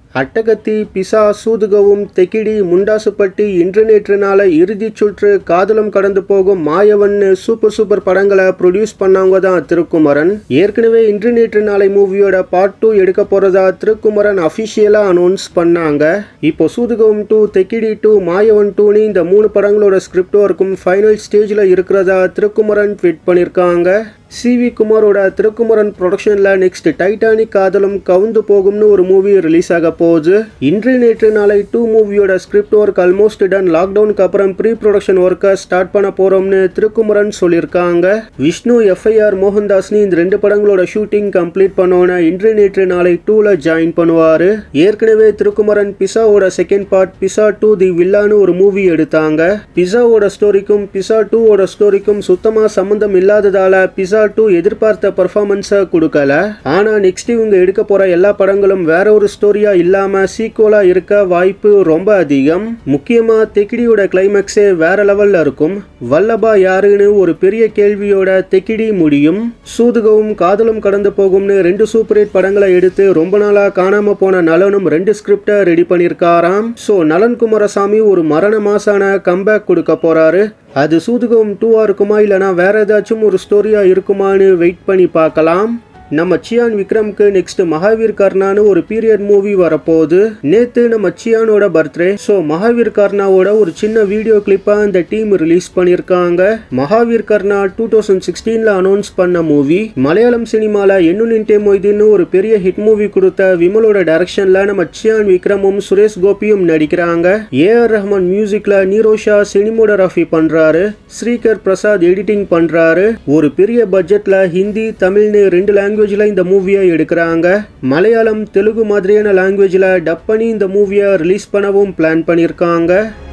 அட்டகத்தி பிசா சூதுகவும் தெக்கிடி முண்டாசுப்பட்டி இன்று நேற்று நாள இறுதிச் சுற்று காதலம் கடந்து போகும் மாயவன்னு சூப்பர் சூப்பர் படங்களை ப்ரொடியூஸ் பண்ணவங்க தான் திருக்குமரன் ஏற்கனவே இன்று நேற்று நாளை மூவியோட பார்ட் டூ எடுக்க போறதா திருக்குமரன் அஃபிஷியலா அனௌன்ஸ் பண்ணாங்க இப்போ சூதுகவும் டூ தெக்கிடி டூ மாயவன் டூன்னு இந்த மூணு படங்களோட ஸ்கிரிப்ட் ஒர்க்கும் ஃபைனல் ஸ்டேஜில் இருக்கிறதா திருக்குமரன் ட்வீட் பண்ணியிருக்காங்க சி வி குமாரோட திருக்குமரன் ப்ரொடக்ஷனில் நெக்ஸ்ட் டைட்டானிக் காதலும் கவுந்து போகும்னு ஒரு மூவி ரிலீஸ் ஆக போகுது இன்று நேற்று நாளை டூ மூவியோட ஸ்கிரிப்ட் ஒர்க் ஆல்மோஸ்ட் டன் லாக்டவுனுக்கு அப்புறம் ப்ரீ ப்ரொடக்ஷன் ஒர்க்கை ஸ்டார்ட் பண்ண போகிறோம்னு திருக்குமரன் சொல்லியிருக்காங்க விஷ்ணு எஃப்ஐஆர் மோகன்தாஸ்னு இந்த ரெண்டு படங்களோட ஷூட்டிங் கம்ப்ளீட் பண்ணோன்னே இன்று நேற்று நாளை டூவில் ஜாயின் பண்ணுவார் ஏற்கனவே திருக்குமரன் பிசாவோட second part pizza two the வில்லான்னு ஒரு மூவி எடுத்தாங்க பிசாவோட ஸ்டோரிக்கும் பிசா டூவோட ஸ்டோரிக்கும் சுத்தமாக சம்மந்தம் இல்லாததால பிசா டூ எதிர்பார்த்த பர்ஃபார்மன்ஸை கொடுக்கல ஆனா நெக்ஸ்ட் இவங்க எடுக்க போற எல்லா படங்களும் வேற ஒரு ஸ்டோரியா இல்லாம சீக்குவலா இருக்க வாய்ப்பு ரொம்ப அதிகம் முக்கியமா தெக்கிடியோட கிளைமேக்ஸே வேற லெவல்ல இருக்கும் வல்லபா யாருன்னு ஒரு பெரிய கேள்வியோட தெக்கிடி முடியும் சூதுகவும் காதலும் கடந்து போகும்னு ரெண்டு சூப்பர் ஹிட் படங்களை எடுத்து ரொம்ப நாளா காணாம போன நலனும் ரெண்டு ஸ்கிரிப்டை ரெடி பண்ணியிருக்காராம் ஸோ நலன் குமாரசாமி ஒரு மரண மாசான கம்பேக் கொடுக்க போறாரு அது சூதுகவும் டூவா இருக்குமா இல்லைனா வேற ஏதாச்சும் ஒரு ஸ்டோரியா இருக்குமான்னு வெயிட் பண்ணி பார்க்கலாம் நம்ம சியான் விக்ரம்க்கு நெக்ஸ்ட் மகாவீர் கர்ணான்னு ஒரு பீரியட் மூவி வரப்போகுது நேத்து நம்ம சியானோட பர்த்டே ஸோ மகாவீர் கர்ணாவோட ஒரு சின்ன வீடியோ கிளிப்பா இந்த டீம் ரிலீஸ் பண்ணியிருக்காங்க மகாவீர் கர்ணா டூ தௌசண்ட் சிக்ஸ்டீன்ல அனௌன்ஸ் பண்ண மூவி மலையாளம் சினிமால என்னு நின்டே மொய்தின்னு ஒரு பெரிய ஹிட் மூவி கொடுத்த விமலோட டைரக்ஷன்ல நம்ம சியான் விக்ரமும் சுரேஷ் கோபியும் நடிக்கிறாங்க ஏ ஆர் ரஹ்மான் மியூசிக்ல நீரோஷா சினிமோடராஃபி பண்றாரு ஸ்ரீகர் பிரசாத் எடிட்டிங் பண்றாரு ஒரு பெரிய பட்ஜெட்ல ஹிந்தி தமிழ்னு ரெண்டு லாங்குவேஜில் இந்த மூவியை எடுக்கிறாங்க மலையாளம் தெலுங்கு மாதிரியான லாங்குவேஜில் டப் பண்ணி இந்த மூவியை ரிலீஸ் பண்ணவும் பிளான் பண்ணியிருக்காங்க